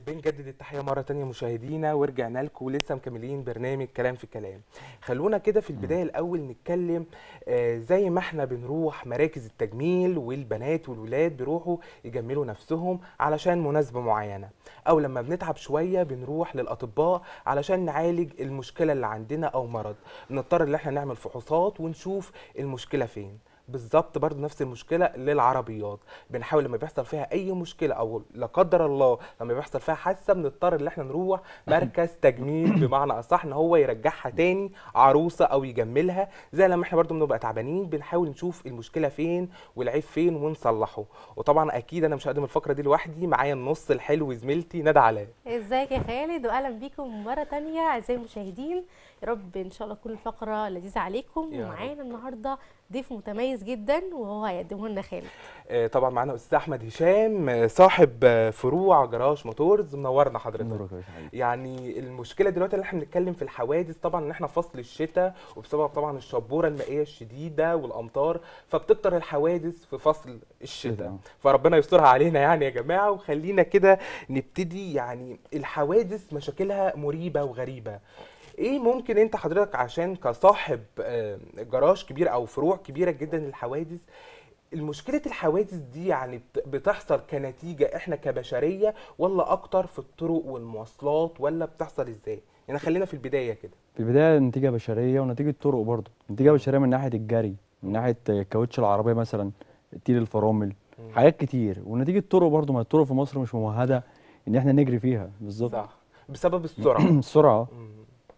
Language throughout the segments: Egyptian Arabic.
بنجدد التحية مرة تانية مشاهدينا ورجعنا لكم ولسه مكملين برنامج كلام في كلام خلونا كده في البداية الأول نتكلم آه، زي ما احنا بنروح مراكز التجميل والبنات والولاد بيروحوا يجملوا نفسهم علشان مناسبة معينة أو لما بنتعب شوية بنروح للأطباء علشان نعالج المشكلة اللي عندنا أو مرض بنضطر إن احنا نعمل فحوصات ونشوف المشكلة فين بالظبط برضه نفس المشكله للعربيات بنحاول لما بيحصل فيها اي مشكله او لا قدر الله لما بيحصل فيها حادثه بنضطر ان احنا نروح مركز تجميل بمعنى اصح ان هو يرجعها تاني عروسه او يجملها زي لما احنا برضه بنبقى تعبانين بنحاول نشوف المشكله فين والعيب فين ونصلحه وطبعا اكيد انا مش هقدم الفقره دي لوحدي معايا النص الحلو زميلتي ندى علاء ازيك يا خالد واهلا بيكم مره تانية اعزائي المشاهدين يا رب ان شاء الله تكون الفقره لذيذه عليكم يا رب. ومعانا النهارده ضيف متميز جدا وهو هيقدمه لنا خالد آه، طبعا معانا استاذ احمد هشام آه، صاحب آه، فروع جراج موتورز منورنا حضرتك نورك يا باشا حبيبي يعني المشكله دلوقتي اللي احنا بنتكلم في الحوادث طبعا ان احنا في فصل الشتاء وبسبب طبعا الشبوره المائيه الشديده والامطار فبتكتر الحوادث في فصل الشتاء شتاء. فربنا يسترها علينا يعني يا جماعه وخلينا كده نبتدي يعني الحوادث مشاكلها مريبه وغريبه ايه ممكن انت حضرتك عشان كصاحب آه، جراج كبير او فروع كبيره جدا للحوادث المشكلة الحوادث دي يعني بت- بتحصل كنتيجة احنا كبشرية ولا اكتر في الطرق والمواصلات ولا بتحصل ازاي؟ يعني خلينا في البداية كده في البدايه نتيجه بشريه ونتيجه طرق برضه نتيجه بشريه من ناحيه الجري من ناحيه كاوتش العربيه مثلا تيل الفرامل مم. حاجات كتير ونتيجه طرق برضه ما الطرق في مصر مش ممهده ان احنا نجري فيها بالظبط صح بسبب السرعة السرعه مم.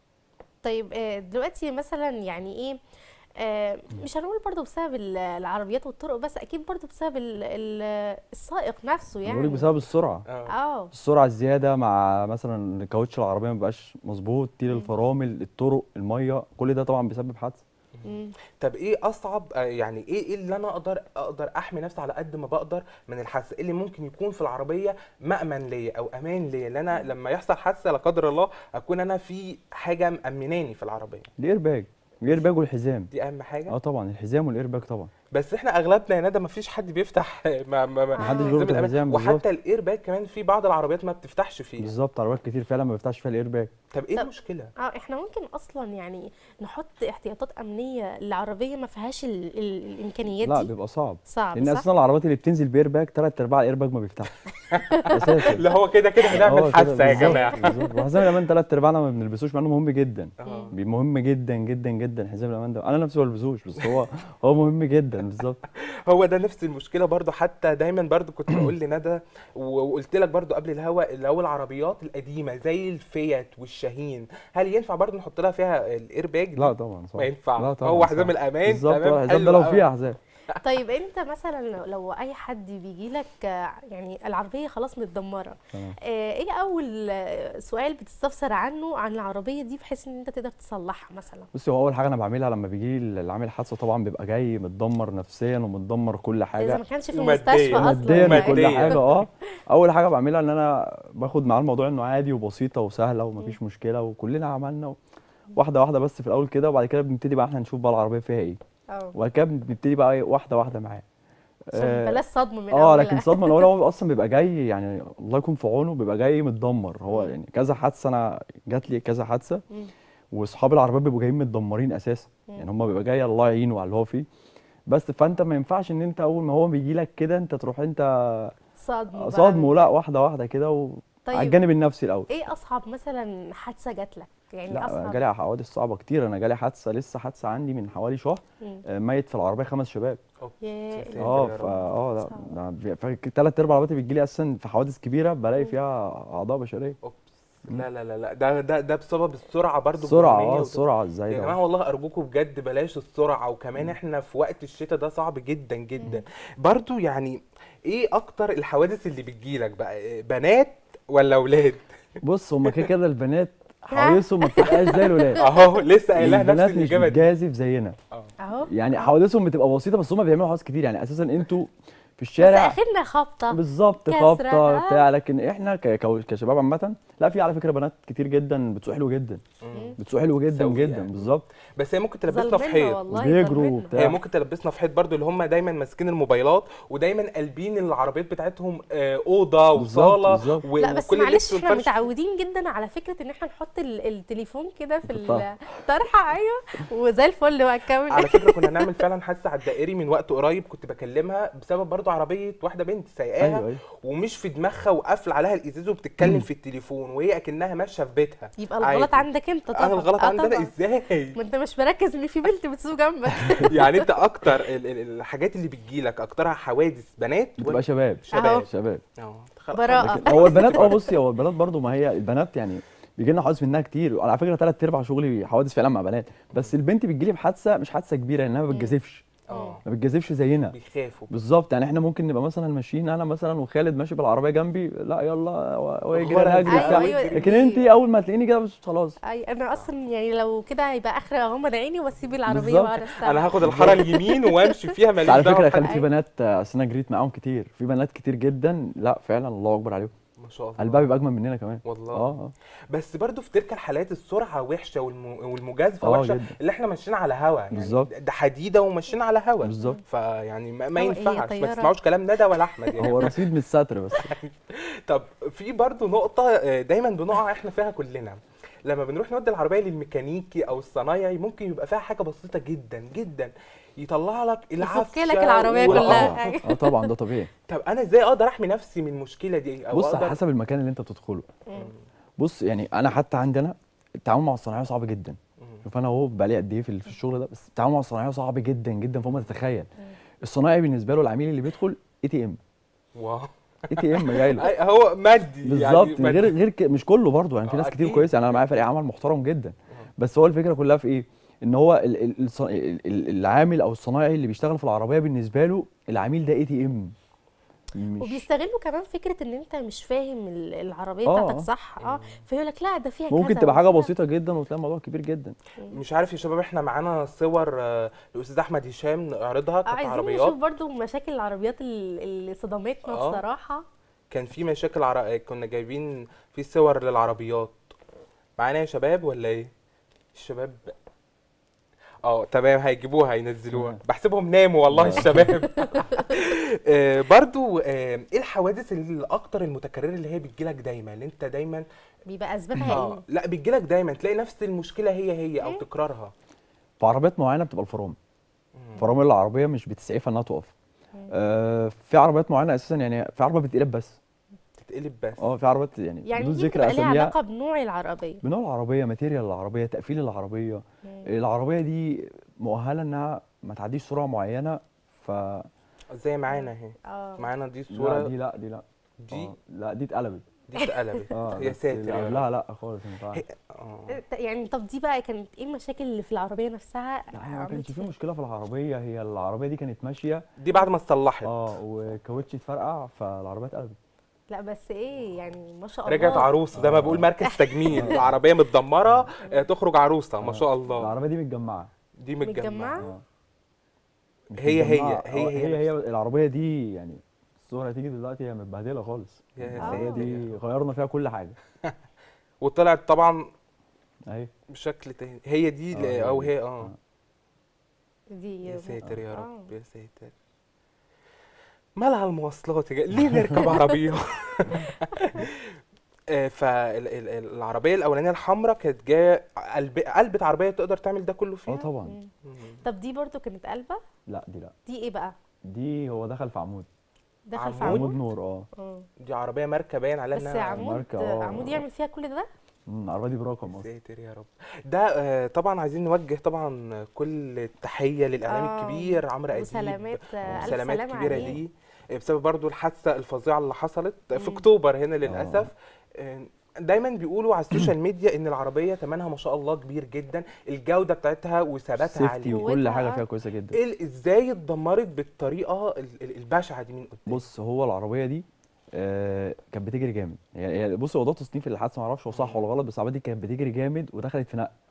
طيب آه، دلوقتي مثلا يعني ايه آه، مش هنقول برضو بسبب ال- العربيات والطرق بس اكيد برضو بسبب ال- ال- السائق نفسه بقول لك يعني بسبب السرعه اه اه السرعه الزياده مع مثلا كاوتش العربيه ما بقاش مظبوط تيل مم. الفرامل الطرق الميه كل ده طبعا بيسبب حادثه مم. طب ايه اصعب آه، يعني ايه ايه اللي انا اقدر اقدر احمي نفسي على قد ما بقدر من الحادثة ايه اللي ممكن يكون في العربية مأمن ليا او امان ليا ان انا لما يحصل حادثة لا قدر الله اكون انا في حاجة مأمناني في العربية الايرباج الايرباج والحزام دي اهم حاجة اه طبعا الحزام والايرباج طبعا بس احنا اغلبنا يا ندى ما فيش حد بيفتح ما ما ما محدش حزام بيربط الأمان. الحزام بالظبط. وحتى الاير باج كمان في بعض العربيات ما بتفتحش فيه بالظبط عربيات كتير فعلا ما بيفتحش فيها الايرباج طب ايه طب- المشكله اه احنا ممكن اصلا يعني نحط احتياطات امنيه للعربيه ما فيهاش ال ال الامكانيات لا دي بيبقى صعب صعب لان صح؟ اساسا العربيات اللي بتنزل بايرباج ثلاث ارباع الايرباج ما بيفتحش اساسا اللي هو كده كده آه، هنعمل كده حادثه يا بالظبط، جماعه بالظبط وحزام الامان ثلاث ارباعنا ما بنلبسوش مع انه مهم جدا اه بي- مهم جدا جدا جدا حزام الامان ده انا نفسي ما بلبسوش بس هو هو مهم جدا بالظبط هو ده نفس المشكله برضو حتى دايما برضو كنت بقول لندى و- وقلت لك برضو قبل الهوا اللي هو العربيات القديمه زي الفيات والشاهين هل ينفع برضو نحط لها فيها الاير باج لا طبعا صح ما ينفع لا طبعا هو حزام صح. الامان بالظبط تمام آه، الحزام حلو ده لو قوي. فيه احزاب طيب انت مثلا لو- لو اي حد بيجي لك يعني العربيه خلاص متدمره تمام آه، ايه اول آه، سؤال بتستفسر عنه عن العربيه دي بحيث ان انت تقدر تصلحها مثلا بصي هو اول حاجه انا بعملها لما بيجي لي اللي عامل حادثه طبعا بيبقى جاي متدمر نفسيا ومتدمر كل اذا حاجه ما كانش في ومادياً. المستشفى اصلا ماديا مادياً. وكل يعني. حاجه اه اول حاجه بعملها ان انا باخد معاه الموضوع انه عادي وبسيطه وسهله ومفيش مشكله وكلنا عملنا و- واحده واحده بس في الاول كده وبعد كده بنبتدي بقى احنا نشوف بقى العربيه فيها ايه اه وبعد كده بنبتدي بقى ايه واحده واحده معاه عشان آه، بلاش صدمه من اه اولها لكن صدمه ان هو هو اصلا بيبقى جاي يعني الله يكون في عونه بيبقى جاي متدمر هو مم. يعني كذا حادثه انا جات لي كذا حادثه مم. واصحاب العربيات بيبقوا جايين متدمرين اساسا مم. يعني هم بيبقى جاي الله يعينه على اللي هو فيه بس فانت ما ينفعش ان انت اول ما هو بيجي لك كده انت تروح انت صدمه بقى. صادمه لا واحده واحده كده و... على طيب الجانب النفسي الاول ايه اصعب مثلا حادثه جات لك يعني لا اصعب جالي حوادث صعبه كتير انا جالي حادثه لسه حادثه عندي من حوالي شهر مم. آه، ميت في العربيه خمس شباب يا ساتر. اه يا فا رب. اه صعب. لا ثلاث ارباع العربيات اللي بتجيلي اساسا في حوادث كبيره بلاقي مم. فيها اعضاء بشريه اوبس لا لا لا لا ده ده ده بسبب السرعه برضو السرعه الجنونية اه وده- السرعه يا ازاي جماعه ده والله ارجوكم بجد بلاش السرعه وكمان احنا في وقت الشتاء ده صعب جدا جدا برضو يعني ايه اكتر الحوادث اللي بتجيلك بقى بنات ولا اولاد بص هما كده كده البنات حوادثهم ما بتبقاش زي الولاد اهو لسه قايلها نفس البنات مش الاجابه دي بتجازف زينا اه اهو يعني حوادثهم بتبقى بسيطه بس هما بيعملوا حوادث كتير يعني اساسا انتوا في بس الشارع اخرنا خبطه بالظبط كسرة، خبطه آه. بتاع لكن احنا ك- كو- كشباب عامه لا في على فكره بنات كتير جدا بتسوق حلو جدا مم. بتسوق حلو جدا سوي جدا يعني. بالظبط بس هي ممكن تلبسنا في ظلمنا حيط والله وبيجروا ظلمنا. وبتاع. هي ممكن تلبسنا في حيط برضو اللي هم دايما ماسكين الموبايلات ودايما قلبين العربيات بتاعتهم آه، اوضه بالظبط، وصاله بالظبط. و- لا بس وكل معلش اللبس احنا والفرش. متعودين جدا على فكره ان احنا نحط ال- التليفون كده في في الطرحة. الطرحه ايوه وزي الفل وهنكمل على فكره كنا هنعمل فعلا حادثه على الدائري من وقت قريب كنت بكلمها بسبب برضو عربيه واحده بنت سايقاها ايوه ايوه ومش في دماغها وقافله عليها الازاز وبتتكلم في التليفون وهي اكنها ماشيه في بيتها يبقى الغلط عادي. عندك انت طبعا انا الغلط آه عندنا طبعاً. ازاي ما انت مش مركز ان في بنت بتسوق جنبك يعني انت اكتر ال- ال- الحاجات اللي بتجيلك اكترها حوادث بنات بتبقى شباب شباب. شباب اه خلاص. براءة. لكن هو البنات اه بصي هو البنات برضو ما هي البنات يعني بيجي لنا حوادث منها كتير على فكره ثلاث ارباع شغلي حوادث فعلا مع بنات بس البنت بتجي لي بحادثه مش حادثه كبيره لانها ما بتجازفش اه ما بتجازفش زينا بيخافوا بالظبط يعني احنا ممكن نبقى مثلا ماشيين انا مثلا وخالد ماشي بالعربيه جنبي لا يلا هو يجري غرز. انا اجري أيوة، بتاع أيوة، لكن دي- انت اول ما تلاقيني كده بس خلاص اي انا اصلا يعني لو كده هيبقى اخر اغمض عيني واسيب العربيه بالظبط. واقعد استنى انا هاخد الحاره اليمين وامشي فيها بس ماليش على دعوة فكره يا بحد. خالد في بنات آه، اصل انا جريت معاهم كتير في بنات كتير جدا لا فعلا الله اكبر عليهم ما شاء الله قلبها بيبقى اجمل مننا كمان والله اه اه بس برضو في تلك الحالات السرعه وحشه والم... والمجازفه اه وحشه جدا. اللي احنا ماشيين على هوا يعني بالظبط. ده حديده وماشيين على هوا بالظبط فيعني ما, ما هو إيه، ينفعش ما طيارة؟ تسمعوش كلام ندى ولا احمد يعني هو رصيد مش ستر بس طب في برضو نقطه آه، دايما بنقع احنا فيها كلنا لما بنروح نودي العربيه للميكانيكي او الصنايعي ممكن يبقى فيها حاجه بسيطه جدا جدا يطلع لك العفشه لك العربية و- كلها. آه. اه طبعا ده طبيعي طب انا ازاي اقدر احمي نفسي من المشكله دي او بص أقدر... على حسب المكان اللي انت بتدخله مم. بص يعني انا حتى عندنا التعامل مع الصناعيه صعب جدا مم. شوف انا اهو بقالي قد ايه في في الشغل ده بس التعامل مع الصناعيه صعب جدا جدا فوق ما تتخيل الصنايعي بالنسبه له العميل اللي بيدخل اي تي ام واو اي تي ام جاي له أي- هو مادي بالظبط يعني غير غير ك- مش كله برضه يعني في آه، ناس كتير أكيد. كويسه يعني انا معايا فريق عمل محترم جدا بس هو الفكره كلها في ايه ان هو ال- ال- الص- ال- ال- العامل او الصنايعي اللي بيشتغل في العربيه بالنسبه له العميل ده اي تي ام مش وبيستغلوا كمان فكره ان انت مش فاهم ال- العربيه آه، بتاعتك آه. صح اه فيقول لك لا ده فيها ممكن كذا تبقى حاجه وفيها- بسيطه جدا وتلاقي الموضوع كبير جدا مش عارف يا شباب احنا معانا صور آه، الاستاذ احمد هشام نعرضها آه، كانت عايزين عربيات نشوف برضو مشاكل العربيات ال- اللي صدمتنا آه. بصراحه كان في مشاكل عر... كنا جايبين في صور للعربيات معانا يا شباب ولا ايه الشباب اه تمام هيجيبوها هينزلوها تمام. بحسبهم ناموا والله آه. الشباب آه، برضو آه، ايه الحوادث الاكتر المتكرره اللي هي بتجيلك دايما اللي انت دايما بيبقى اسبابها اه ايه لا بتجيلك دايما تلاقي نفس المشكله هي هي او تكرارها في عربيات معينه بتبقى الفرامل فرامل العربيه مش بتسعفها انها تقف آه في عربيات معينه اساسا يعني في عربيه بتتقلب بس تتقلب بس اه في عربيات يعني, يعني بدون دي ذكر بتبقى ليها اساميها علاقه بنوع العربيه بنوع العربيه ماتيريال العربيه تقفيل العربيه العربيه دي مؤهله انها ما تعديش سرعه معينه ف زي معانا اهي اه معانا دي لا الصوره دي لا دي لا دي آه، لا دي اتقلبت دي اتقلبت اه يا بس ساتر اللي يا رب. قبلها لا خالص ما ينفعش هي- اه يعني طب دي بقى كانت ايه المشاكل اللي في العربيه نفسها لا هي ما عملت كانش في فيها؟ مشكله في العربيه هي العربيه دي كانت ماشيه دي بعد ما اتصلحت اه وكاوتش اتفرقع فالعربيه اتقلبت لا بس ايه يعني ما شاء الله رجعت عروسه زي ما بقول مركز تجميل العربيه متدمره آه، تخرج عروسه ما شاء الله العربيه دي متجمعه دي متجمعة؟ متجمعه اه مش هي- هي- متجمعة. هي- آه، هي هي هي العربيه دي يعني الصوره هتيجي دلوقتي هي متبهدله خالص يا العربيه ساتر. دي غيرنا فيها كل حاجه وطلعت طبعا اهي بشكل تاني هي دي آه، ل- هي او دي. هي اه آه. دي يا ساتر يا آه. رب يا ساتر مالها المواصلات يا جا- ليه نركب عربيه فالعربيه الاولانيه الحمراء كانت جايه قلب قلبة عربيه تقدر تعمل ده كله فيها اه طبعا مم. طب دي برضو كانت قلبه لا دي لا دي ايه بقى دي هو دخل في عمود دخل في عمود؟ عمود عمود نور اه آه. دي عربيه ماركه باين عليها بس انها عمود ماركة، آه. عمود يعمل فيها كل ده مم، العربيه دي برقم يا اصلا ساتر يا رب ده آه، طبعا عايزين نوجه طبعا كل التحيه للاعلامي آه، الكبير عمرو اديب وسلامات آه، الف سلامات سلام كبيره عليه ليه آه، بسبب برضو الحادثه الفظيعه اللي حصلت في مم. اكتوبر هنا للاسف آه، دايما بيقولوا على السوشيال ميديا ان العربيه ثمنها ما شاء الله كبير جدا الجوده بتاعتها وثباتها سيفتي عالي وكل قوتها، حاجه آه. فيها كويسه جدا ايه ال- ازاي اتدمرت بالطريقه ال- ال- البشعه دي من قدام بص هو العربيه دي آه كانت بتجري جامد يعني يعني بص هو ده تصنيف الحادثه ما اعرفش هو صح ولا غلط بس العربيه دي كانت بتجري جامد ودخلت في نقل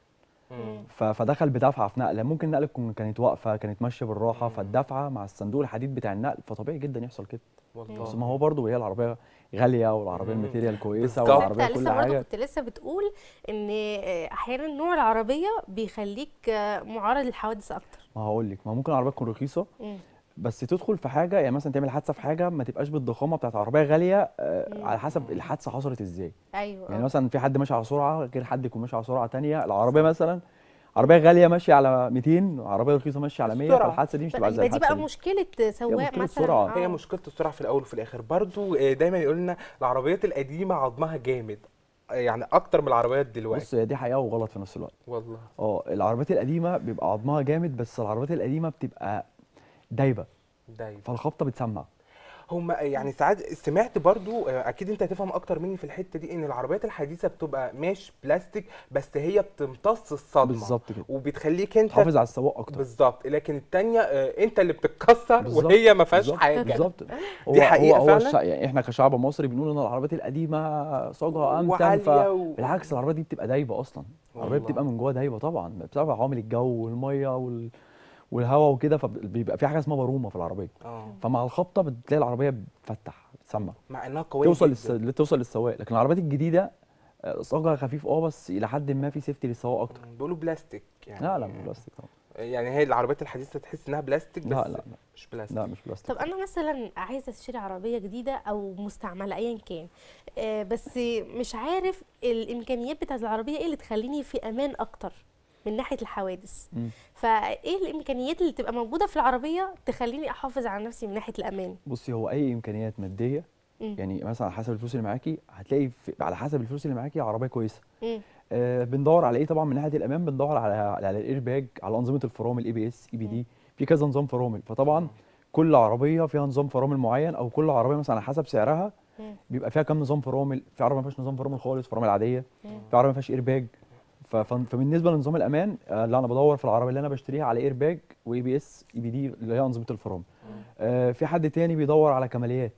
مم. ف- فدخل بدفعه في نقله ممكن نقله تكون كانت واقفه كانت ماشيه بالراحه مم. فالدفعه مع الصندوق الحديد بتاع النقل فطبيعي جدا يحصل كده بس والله ما هو برضه هي العربيه غاليه والعربيه مم. الماتيريال كويسه بالظبط. بس انت والعربيه كل لسه برضه حاجه كنت لسه بتقول ان آه، احيانا نوع العربيه بيخليك آه، معرض للحوادث اكتر ما هقول لك ما ممكن العربيه تكون رخيصه مم. بس تدخل في حاجه يعني مثلا تعمل حادثه في حاجه ما تبقاش بالضخامه بتاعت عربيه غاليه آه، مم. على حسب الحادثه حصلت ازاي ايوه يعني آه. مثلا في حد ماشي على سرعه غير حد يكون ماشي على سرعه تانية العربيه مثلا عربيه غاليه ماشيه على 200 وعربيه رخيصه ماشيه على 100 السرعة. فالحادثه دي مش طب تبقى زي يبقى دي بقى الحادثه دي مشكله سواق مشكلة مثلا سرعة. هي آه. مشكله السرعه في الاول وفي الاخر برضو آه، دايما يقول لنا العربيات القديمه عظمها جامد آه، يعني اكتر من العربيات دلوقتي بص هي دي حقيقه وغلط في نفس الوقت والله اه العربيات القديمه بيبقى عظمها جامد بس العربيات القديمه بتبقى دايبه دايما فالخبطه بتسمع هم يعني ساعات سمعت برضو آه، اكيد انت هتفهم اكتر مني في الحته دي ان العربيات الحديثه بتبقى مش بلاستيك بس هي بتمتص الصدمه بالظبط كده وبتخليك انت تحافظ على السواق اكتر بالظبط لكن التانية آه، انت اللي بتتكسر بالظبط، وهي ما فيهاش بالظبط، حاجه بالظبط هو دي حقيقة هو, هو فعلا؟ الشع... يعني احنا كشعب مصري بنقول ان العربيات القديمه صاجها امتن وعالية ف... و- بالعكس العربيه دي بتبقى دايبه اصلا العربيه والله. بتبقى من جوه دايبه طبعا بسبب عوامل الجو والميه وال... والهواء وكده فبيبقى في حاجه اسمها برومه في العربيه اه فمع الخبطه بتلاقي العربيه بتفتح بتسمع مع انها قويه توصل جدا للس... توصل للسواق لكن العربيات الجديده آه، صاجها خفيف اه بس الى حد ما في سيفتي للسواق اكتر بيقولوا بلاستيك يعني لا لا مش بلاستيك طبعا يعني هي العربيات الحديثه تحس انها بلاستيك بس لا لا لا مش بلاستيك لا مش بلاستيك طب انا مثلا عايزه اشتري عربيه جديده او مستعمله ايا كان آه، بس مش عارف الامكانيات بتاعت العربيه ايه اللي تخليني في امان اكتر من ناحيه الحوادث مم. فايه الامكانيات اللي تبقى موجوده في العربيه تخليني احافظ على نفسي من ناحيه الامان بصي هو اي امكانيات ماديه مم. يعني مثلا على حسب الفلوس اللي معاكي هتلاقي في على حسب الفلوس اللي معاكي عربيه كويسه مم. آه بندور على ايه طبعا من ناحيه الامان بندور على على, على الاير باج على انظمه الفرامل اي بي اس اي بي دي في كذا نظام فرامل فطبعا كل عربيه فيها نظام فرامل معين او كل عربيه مثلا على حسب سعرها مم. بيبقى فيها كام نظام فرامل في عربيه ما فيهاش نظام فرامل خالص فرامل عاديه مم. في عربيه ما فيهاش اير باج ف- ف- فبالنسبه لنظام الامان آه لا انا بدور في العربيه اللي انا بشتريها على اير باج واي بي اس اي بي دي اللي هي انظمه الفرامل آه في حد تاني بيدور على كماليات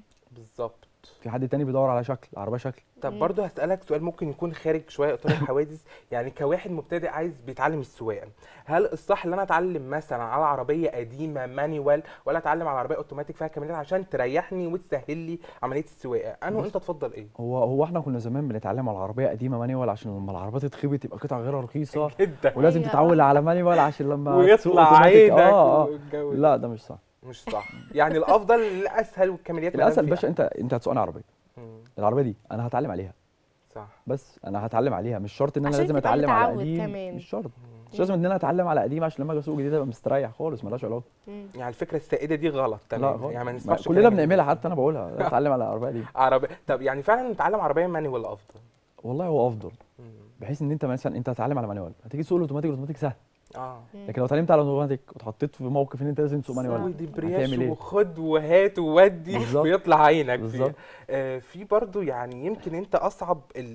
بالظبط في حد تاني بيدور على شكل العربيه شكل طب مم. برضه هسألك سؤال ممكن يكون خارج شوية اطار الحوادث يعني كواحد مبتدئ عايز بيتعلم السواقة هل الصح ان انا اتعلم مثلا على عربية قديمة مانيوال ولا اتعلم على عربية اوتوماتيك فيها كاميرات عشان تريحني وتسهل لي عملية السواقة انه بص. انت تفضل ايه هو هو احنا كنا زمان بنتعلم على العربيه قديمه مانيوال عشان لما العربيه تتخبط يبقى قطع غيرها رخيصه جدا ولازم أيوة. تتعود على مانيوال عشان لما تسوق ويطلع اوتوماتيك عينك اه اه والجو ده. لا ده مش صح مش صح يعني الافضل الاسهل والكماليات ما دام الاسهل في باشا انت انت هتسوقني عربيه مم، العربيه دي انا هتعلم عليها صح بس انا هتعلم عليها مش شرط ان انا عشان لازم تبقى اتعلم على متعود قديم كمان. مش شرط مش لازم ان انا اتعلم على قديم عشان لما اجي اسوق جديد ابقى مستريح خالص ملهاش علاقه مم. يعني الفكرة السائدة دي غلط لا تمام خالص يعني ما ما نسمعش كلنا كلام بنعملها الناس. حتى انا بقولها لا اتعلم على العربيه دي عربية طب يعني فعلا نتعلم عربية مانيوال افضل والله هو افضل مم. بحيث ان انت مثلا انت هتتعلم على مانيوال هتيجي تسوق الاوتوماتيك الاوتوماتيك سهل اه لكن لو اتعلمت على الاوتوماتيك واتحطيت في موقف ان انت لازم تسوق صح. مانيوال ودبرياج هتعمل ايه وخد وهات وودي بالظبط. ويطلع عينك فيه بالظبط. آه في برضو يعني يمكن انت اصعب ال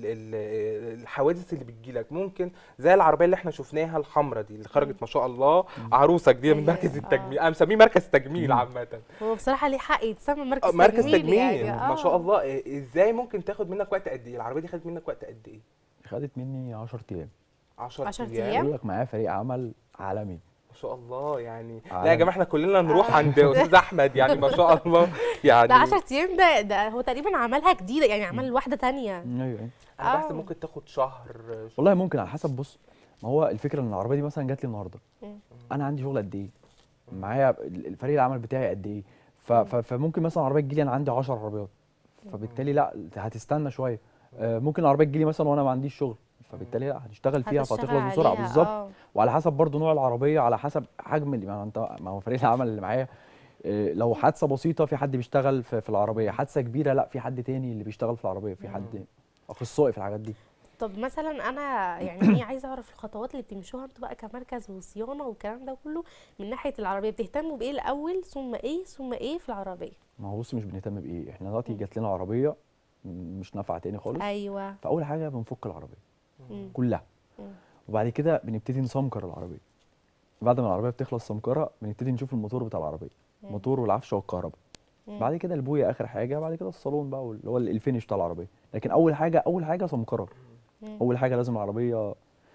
ال الحوادث اللي بتجيلك ممكن زي العربيه اللي احنا شفناها الحمراء دي اللي خرجت ما شاء الله عروسه جديده من أيوة. مركز آه. التجميل انا مسميه مركز تجميل مم. عامه هو بصراحه ليه حق يتسمى آه، مركز, مركز تجميل, تجميل يعني. ما شاء آه. الله آه، ازاي ممكن تاخد منك وقت قد ايه العربيه دي خدت منك وقت قد ايه خدت مني 10 ايام 10 10 ايام أيام؟ بقول لك معايا فريق عمل عالمي ما شاء الله يعني لا يا عالمي. جماعه احنا كلنا نروح عند استاذ احمد يعني ما شاء الله يعني ده 10 ايام ده ده هو تقريبا عملها جديده يعني عمل واحده تانية ايوه أيوة. انا بحسب آه. ممكن تاخد شهر والله ممكن على حسب بص ما هو الفكره ان العربيه دي مثلا جات لي النهارده مم. انا عندي شغل قد ايه معايا ال- الفريق العمل بتاعي قد ايه ف- ف- فممكن مثلا عربيه تجيلي انا عندي 10 عربيات فبالتالي لا هتستنى شويه آه، ممكن العربيه تجيلي مثلا وانا ما عنديش شغل فبالتالي لا هتشتغل فيها هتشتغل فهتخلص بسرعه عليها، بالظبط آه. وعلى حسب برضو نوع العربيه على حسب حجم اللي ما انت ما هو فريق العمل اللي معايا آه، لو حادثه بسيطه في حد بيشتغل في, في العربيه حادثه كبيره لا في حد تاني اللي بيشتغل في العربيه في حد اخصائي في الحاجات دي طب مثلا انا يعني ايه عايزه اعرف الخطوات اللي بتمشوها انتوا بقى كمركز وصيانه والكلام ده كله من ناحيه العربيه بتهتموا بايه الاول ثم ايه ثم ايه في العربيه ما هو بص مش بنهتم بايه احنا دلوقتي جات لنا عربيه م- مش نافعه تاني خالص ايوه فاول حاجه بنفك العربيه مم. كلها مم. وبعد كده بنبتدي نسمكر العربيه بعد ما العربيه بتخلص سمكره بنبتدي نشوف الموتور بتاع العربيه مم. الموتور والعفشه والكهرباء مم. بعد كده البويه اخر حاجه بعد كده الصالون بقى اللي هو الفينش بتاع العربيه لكن اول حاجه اول حاجه سمكره مم. اول حاجه لازم العربيه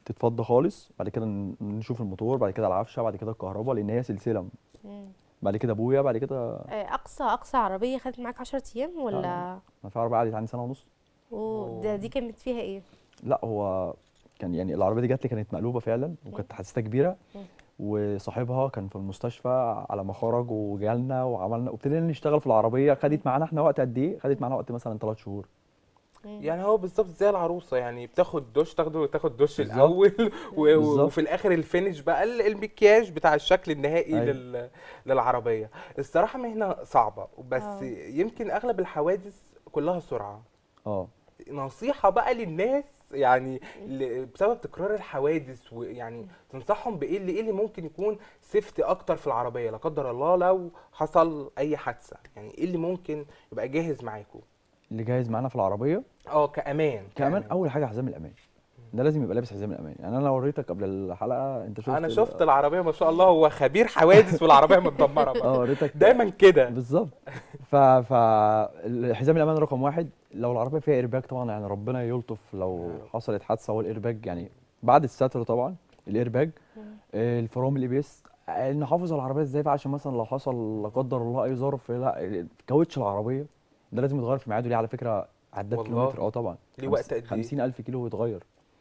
تتفضى خالص بعد كده ن- نشوف الموتور بعد كده العفشه بعد كده الكهرباء لان هي سلسله مم. بعد كده ابويا بعد كده آه، اقصى اقصى عربيه خدت معاك 10 ايام ولا انا في عربيه قعدت عندي سنه ونص اوه ده دي كانت فيها ايه لا هو كان يعني العربيه دي جات لي كانت مقلوبه فعلا وكانت حادثتها كبيره مم. وصاحبها كان في المستشفى على ما خرج وجالنا وعملنا وابتدينا نشتغل في العربيه خدت معانا احنا وقت قد ايه خدت معانا وقت مثلا ثلاث شهور مم. يعني هو بالظبط زي العروسه يعني بتاخد دش تاخده تاخد دش بالظبط. الاول و- بالظبط. وفي الاخر الفينش بقى ال- المكياج بتاع الشكل النهائي أيوة. لل... للعربيه الصراحه مهنه صعبه بس آه. يمكن اغلب الحوادث كلها سرعه اه نصيحه بقى للناس يعني ل- بسبب تكرار الحوادث ويعني تنصحهم بايه اللي ايه اللي ممكن يكون سيفتي اكتر في العربيه لا قدر الله لو حصل اي حادثه يعني ايه اللي ممكن يبقى جاهز معاكم اللي جاهز معانا في العربيه اه كامان كمان اول حاجه حزام الامان ده لازم يبقى لابس حزام الامان يعني انا لو وريتك قبل الحلقه انت شفت انا ال- شفت العربيه ما شاء الله هو خبير حوادث والعربيه متدمره اه بقى وريتك دايما كده بالظبط ف ف حزام الامان رقم واحد لو العربيه فيها ايرباج طبعا يعني ربنا يلطف لو حصلت حادثه هو الايرباج يعني بعد الستر طبعا الايرباج آه، الفرامل الاي بي اس نحافظ على العربيه ازاي بقى عشان مثلا لو حصل لا قدر الله اي ظرف لا كاوتش العربيه ده لازم يتغير في ميعاده ليه على فكره عداد والله؟ كيلومتر اه طبعا ليه وقت قد ايه؟ 50000 كيلو ويتغير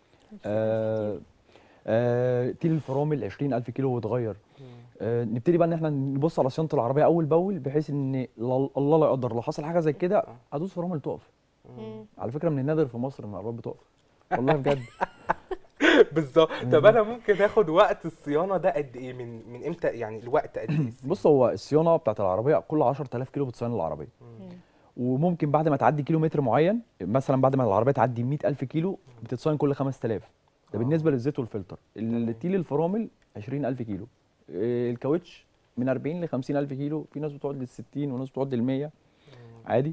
آه آه تيل الفرامل 20000 كيلو ويتغير آه نبتدي بقى ان احنا نبص على صيانه العربيه اول باول بحيث ان لا- الله لا يقدر لو حصل حاجه زي كده ادوس فرامل تقف مم. على فكره من النادر في مصر ان العربيات بتقف والله بجد بالظبط طب انا ممكن اخد وقت الصيانه ده قد ايه من من امتى يعني الوقت قد ايه بص هو الصيانه بتاعت العربيه كل 10000 كيلو بتصين العربيه مم. وممكن بعد ما تعدي كيلو متر معين مثلا بعد ما العربيه تعدي 100000 كيلو بتتصين كل 5000 ده آه. بالنسبه للزيت والفلتر التيل الفرامل 20000 كيلو إيه، الكاوتش من 40 ل 50000 كيلو في ناس بتقعد لل 60 وناس بتقعد لل 100 عادي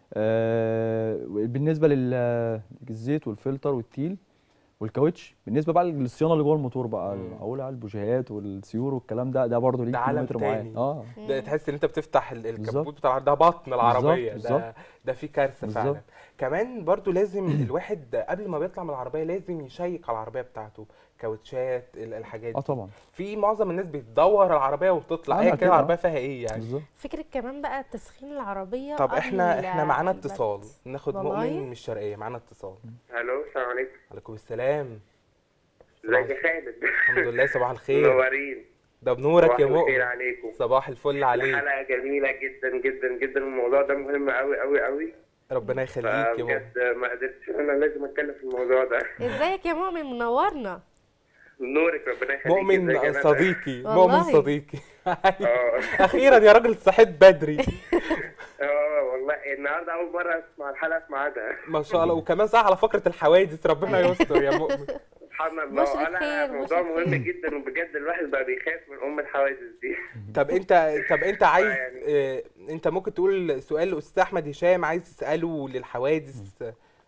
آه بالنسبه لل- للزيت والفلتر والتيل والكاوتش بالنسبه بقى للصيانه اللي جوه الموتور بقى مم. اقول على البوجيهات والسيور والكلام ده ده برضه ليه ده عالم كيلومتر معين تاني. اه ده تحس ان انت بتفتح ال- الكبوت بالظبط. بتاع العربية، ده بطن العربيه بالظبط. ده ده في كارثه فعلا بالظبط. كمان برضو لازم الواحد قبل ما بيطلع من العربيه لازم يشيك على العربيه بتاعته كاوتشات ال- الحاجات اه دي طبعا في معظم الناس بتدور العربيه وتطلع آه، ايا أكيد، كان آه. العربيه فيها ايه يعني بالظبط فكرة كمان بقى تسخين العربية طب قبل احنا احنا معانا البرد. اتصال ناخد والله؟ مؤمن من الشرقيه معانا اتصال الو السلام عليكم عليكم السلام ازيك يا خالد الحمد لله صباح الخير منورين ده بنورك صباح يا الخير مؤمن عليكم صباح الفل عليك الحلقه جميله جدا جدا جدا الموضوع ده مهم قوي قوي قوي ربنا يخليك يا مؤمن فبجد ما قدرتش انا لازم اتكلم في الموضوع ده ازيك يا مؤمن منورنا نورك ربنا يخليك ازيك يا مؤمن ندى؟ صديقي والله. مؤمن صديقي اه اخيرا يا راجل صحيت بدري اه والله النهارده اول مره اسمع الحلقه في ميعادها ما شاء الله وكمان صح على فقره الحوادث ربنا يستر يا مؤمن سبحان الله بشرة انا خير، موضوع بشرة مهم خير. جدا وبجد الواحد بقى بيخاف من ام الحوادث دي طب انت طب انت عايز يعني. اه انت ممكن تقول سؤال لاستاذ احمد هشام عايز تساله للحوادث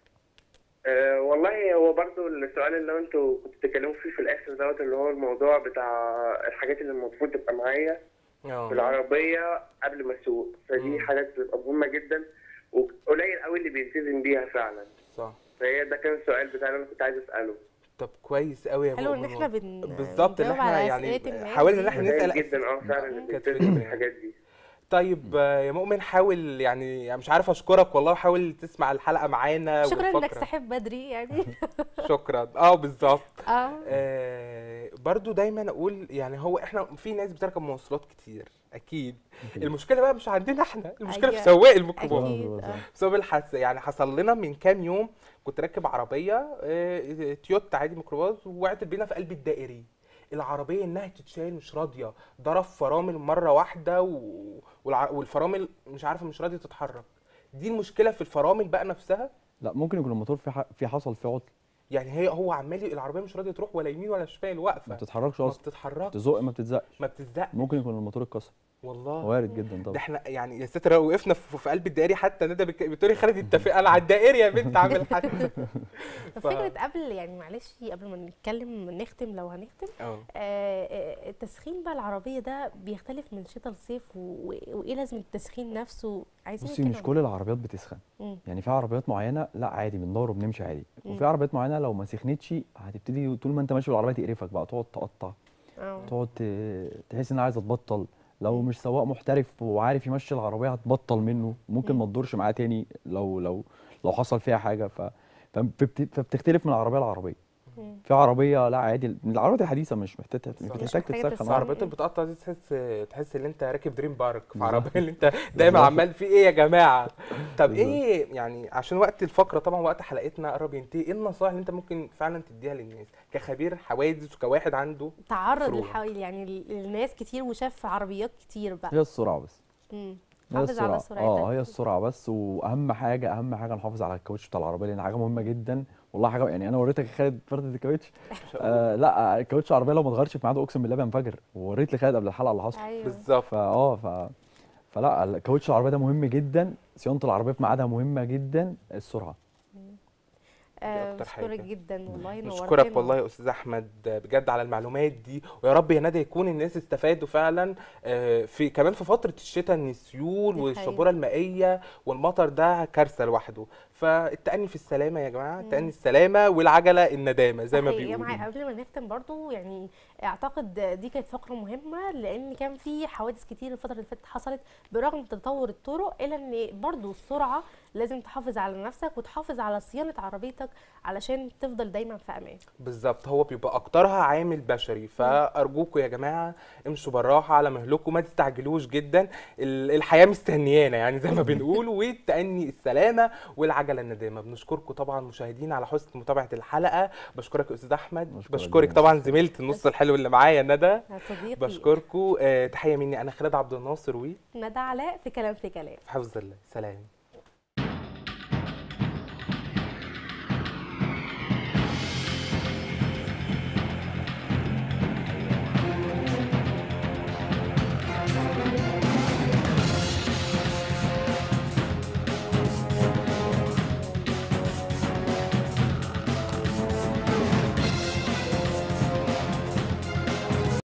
أه والله هو برضو السؤال اللي انتوا كنتوا بتتكلموا فيه في الاخر دوت اللي هو الموضوع بتاع الحاجات اللي المفروض تبقى معايا في اه العربية قبل ما اسوق فدي مم. حاجات بتبقى مهمة جدا وقليل قوي اللي بيلتزم بيها فعلا صح فهي ده كان السؤال بتاع اللي انا كنت عايز اساله طب كويس قوي يا حلو ان مؤمن احنا بن بالظبط ان بنجاوب احنا على يعني أسئلة الناس حاولنا ان دي. احنا قليل نسال جدا اه فعلا اللي كانت بيلتزم فكرة. بالحاجات دي طيب آه، يا مؤمن حاول يعني يعني مش عارف اشكرك والله حاول تسمع الحلقه معانا شكرا انك والفقرة. صحيت بدري يعني شكرا اه بالظبط اه آه برضو دايما اقول يعني هو احنا في ناس بتركب مواصلات كتير اكيد أكيد. المشكله بقى مش عندنا احنا المشكله في أيوة. سواق الميكروباص اكيد بالظبط. آه. بسبب الحادثه يعني حصل لنا من كام يوم كنت راكب عربيه آه، تويوتا عادي ميكروباص ووقعت بينا في قلب الدائري العربيه انها تتشال مش راضيه ضرب فرامل مره واحده و... والع... والفرامل مش عارفه مش راضيه تتحرك دي المشكله في الفرامل بقى نفسها لا ممكن يكون الموتور في ح... في حصل فيه عطل يعني هي هو عمال العربيه مش راضيه تروح ولا يمين ولا شمال ما واقفه بتتحركش ما اصلا بتتحركش تزق ما بتتزقش ما بتزق ممكن يكون الموتور اتكسر والله وارد جدا ده طبعا احنا يعني يا ساتر لو وقفنا في في قلب الدائري حتى ندى بك- بتقولي خالد انت في انا على الدائري يا بنت عامل حاجه طب ف- فكره قبل يعني معلش قبل ما نتكلم نختم لو هنختم اه آه، آه، التسخين بقى العربيه ده بيختلف من شتاء لصيف و- و- وايه لازم التسخين نفسه عايزين بصي نتكلم مش عن- كل العربيات بتسخن مم. يعني في عربيات معينه لا عادي بندور وبنمشي عادي مم. وفي عربيات معينه لو ما سخنتش هتبتدي طول ما انت ماشي بالعربيه تقرفك بقى تقعد تقطع اه تقعد ت- تحس انها عايزه تبطل لو مش سواق محترف وعارف يمشي العربيه هتبطل منه ممكن مم. ما تدورش معاه تاني لو لو لو حصل فيها حاجه ف فبت- فبتختلف من عربيه لعربيه مم. في عربيه لا عادي العربيات الحديثه مش محتاجه مش صح. بتحتاج مش محتاجة تتسخن تتسخن. آه. العربيات اللي بتقطع دي تحس تحس ان انت راكب دريم بارك في بالظبط. عربيه اللي انت دايما بالظبط. عمال في ايه يا جماعه طب بالظبط. ايه يعني عشان وقت الفقره طبعا وقت حلقتنا قرب ينتهي ايه النصائح اللي انت ممكن فعلا تديها للناس كخبير حوادث وكواحد عنده تعرض فروع. للحوالي يعني للناس كتير وشاف عربيات كتير بقى هي السرعه بس مم. هي حافظ على السرعه اه سرعتك هي السرعه بس واهم حاجه اهم حاجه نحافظ على الكاوتش بتاع العربيه لان حاجه مهمه جدا والله حاجه يعني انا وريتك يا خالد فرده الكاوتش آه لا الكاوتش العربيه لو ما اتغيرش في ميعاده اقسم بالله بينفجر ووريت لخالد قبل الحلقه اللي حصل ايوه بالظبط فا اه ف فلا الكاوتش العربيه ده مهم جدا صيانه العربيه في ميعادها مهمه جدا السرعه آه أكتر حاجة. بشكرك جدا والله نشكرك نورتنا. والله يا استاذ احمد بجد على المعلومات دي ويا رب يا ندى يكون الناس استفادوا فعلا آه، في كمان في فتره الشتاء ان السيول دي والشبوره المائيه والمطر ده كارثه لوحده فالتأني في السلامه يا جماعه التأني السلامه والعجله الندامه زي ما صحيح. يا بيقولوا معايا قبل ما نختم برضو يعني اعتقد دي كانت فقره مهمه لان كان في حوادث كتير الفتره اللي فاتت حصلت برغم تطور الطرق الا ان برضو السرعه لازم تحافظ على نفسك وتحافظ على صيانه عربيتك علشان تفضل دايما في امان بالظبط هو بيبقى اكترها عامل بشري فارجوكم يا جماعه امشوا بالراحه على مهلكم ما تستعجلوش جدا ال- الحياه مستنيانا يعني زي ما بنقول والتأني السلامه والعجله الندامه بنشكركم طبعا مشاهدين على حسن متابعه الحلقه بشكرك يا استاذ احمد بشكرك بشكرك جداً. طبعا زميله النص الحلو اللي معايا ندى يا صديقي بشكركم آه تحيه مني انا خالد عبد الناصر وفي ندى علاء في كلام في كلام حفظ الله سلام